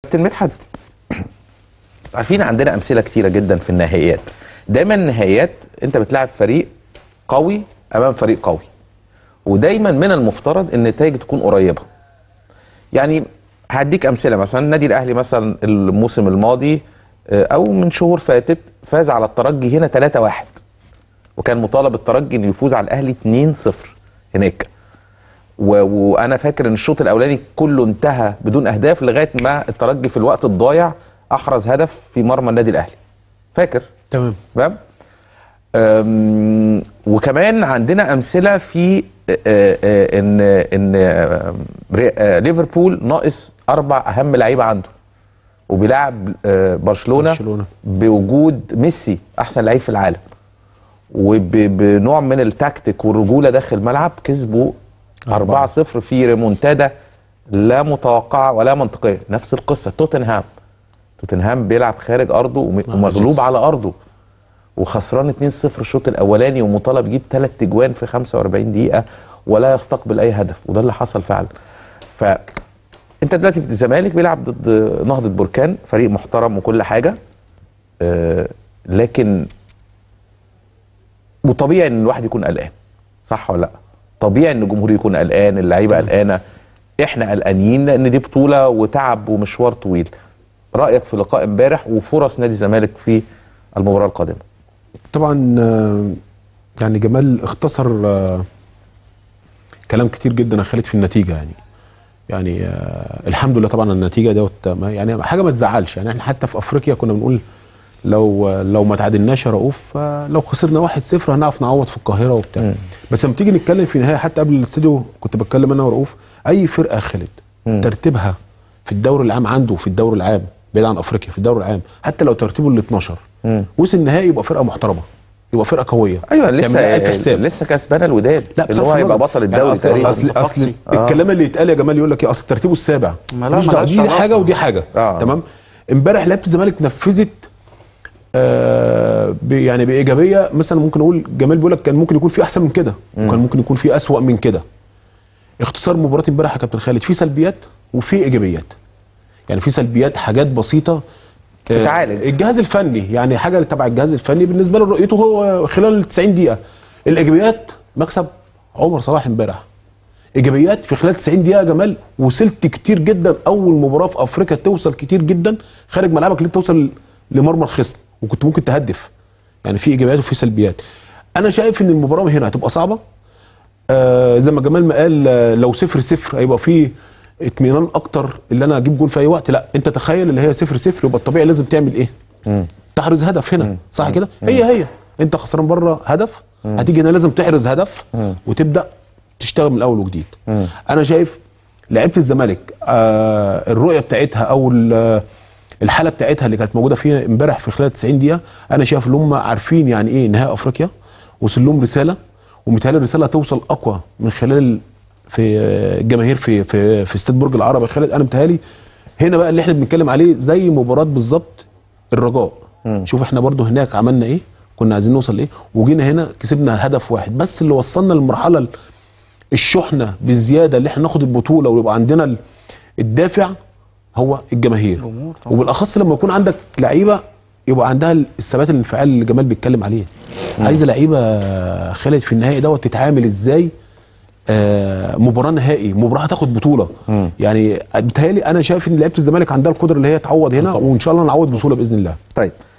كابتن مدحت عارفين عندنا امثله كتيره جدا في النهائيات دايما النهائيات انت بتلعب فريق قوي امام فريق قوي ودايما من المفترض ان النتائج تكون قريبه يعني هديك امثله مثلا النادي الاهلي مثلا الموسم الماضي آه، او من شهور فاتت فاز على الترجي هنا 3-1 وكان مطالب الترجي انه يفوز على الاهلي 2-0 هناك و... وانا فاكر ان الشوط الاولاني كله انتهى بدون اهداف لغايه ما الترجي في الوقت الضايع احرز هدف في مرمى النادي الاهلي فاكر تمام تمام أم، وكمان عندنا امثله في آه، آه، ان ان آه، ري- آه، ليفربول ناقص اربع اهم لعيبه عنده وبيلعب آه، برشلونه برشلونة. بوجود ميسي احسن لعيب في العالم وبنوع من التكتيك والرجوله داخل الملعب كسبوا 4-0 في ريمونتادا لا متوقعه ولا منطقيه نفس القصه توتنهام توتنهام بيلعب خارج ارضه وم- مع ومغلوب أياكس. على ارضه وخسران 2-0 الشوط الاولاني ومطالب يجيب ثلاث تجوان في 45 دقيقه ولا يستقبل اي هدف وده اللي حصل فعلا ف انت دلوقتي الزمالك بيلعب ضد نهضه بركان فريق محترم وكل حاجه آه لكن وطبيعي ان الواحد يكون قلقان صح ولا لا طبيعي ان الجمهور يكون قلقان اللعيبه قلقانه احنا قلقانين لان دي بطوله وتعب ومشوار طويل رايك في لقاء امبارح وفرص نادي الزمالك في المباراه القادمه طبعا آه، يعني جمال اختصر آه، كلام كتير جدا يا خالد في النتيجه يعني يعني آه، الحمد لله طبعا النتيجه دوت ما- يعني حاجه ما تزعلش يعني احنا حتى في افريقيا كنا بنقول لو لو ما تعادلناش يا رؤوف آه، لو خسرنا 1-0 هنعرف نعوض في القاهره وبتاع بس لما تيجي نتكلم في النهايه حتى قبل الاستوديو كنت بتكلم انا ورؤوف اي فرقه يا خالد ترتيبها في الدوري العام عنده في الدوري العام بعيد عن افريقيا في الدوري العام حتى لو ترتيبه ال 12 وصل النهائي يبقى فرقه محترمه يبقى فرقه قويه ايوه تعمل لسه لها ألف حساب لسه كسبان الوداد لا اللي هو بصرف هيبقى النظر. بطل يعني الدوري اصل تقريبا اصل, أصل صفاقسي. الكلام اللي يتقال يا جمال يقول لك ايه اصل الترتيب السابع ما لا، ماليش ما دعوة. لهاش دي علاقة. حاجه ودي حاجه آه. تمام امبارح لعيبه الزمالك نفذت آه ب- يعني بايجابيه مثلا ممكن اقول جمال بيقول لك كان ممكن يكون في احسن من كده وكان ممكن يكون في اسوأ من كده اختصار مباراه امبارح يا كابتن خالد في سلبيات وفي ايجابيات يعني في سلبيات حاجات بسيطه آه، تتعالج. الجهاز الفني يعني حاجه تبع الجهاز الفني بالنسبه له رؤيته هو خلال 90 دقيقه الايجابيات مكسب عمر صلاح امبارح ايجابيات في خلال 90 دقيقه يا جمال وصلت كتير جدا اول مباراه في افريقيا توصل كتير جدا خارج ملعبك اللي توصل لمرمى الخصم وكنت ممكن تهدف يعني في ايجابيات وفي سلبيات انا شايف ان المباراه هنا هتبقى صعبه آه زي ما جمال ما قال آه لو صفر صفر هيبقى فيه اطمئنان اكتر اللي انا اجيب جول في اي وقت لا انت تخيل اللي هي صفر صفر يبقى الطبيعي لازم تعمل ايه تحرز هدف هنا صح كده هي هي انت خسران بره هدف هتيجي هنا لازم تحرز هدف وتبدا تشتغل من الاول وجديد انا شايف لعيبه الزمالك آه الرؤيه بتاعتها او ال- الحاله بتاعتها اللي كانت موجوده فيها امبارح في خلال 90 دقيقه انا شايف ان هم عارفين يعني ايه نهائي افريقيا وصل لهم رساله ومتهيألي الرساله هتوصل اقوى من خلال في آه، الجماهير في في في استاد برج العرب يا خالد انا متهيألي هنا بقى اللي احنا بنتكلم عليه زي مباراه بالظبط الرجاء شوف احنا برضو هناك عملنا ايه كنا عايزين نوصل لايه وجينا هنا كسبنا هدف واحد بس اللي وصلنا للمرحله الشحنه بالزياده اللي احنا ناخد البطوله ويبقى عندنا ال- الدافع هو الجماهير الجمهور طبعا. وبالاخص لما يكون عندك لعيبه يبقى عندها الثبات الانفعال اللي جمال بيتكلم عليه عايزه لعيبه خالد في النهائي دوت تتعامل ازاي آه مباراه نهائي مباراه هتاخد بطوله يعني بتهيألي انا شايف ان لعيبه الزمالك عندها القدره اللي هي تعوض هنا وان شاء الله نعوض بطوله باذن الله طيب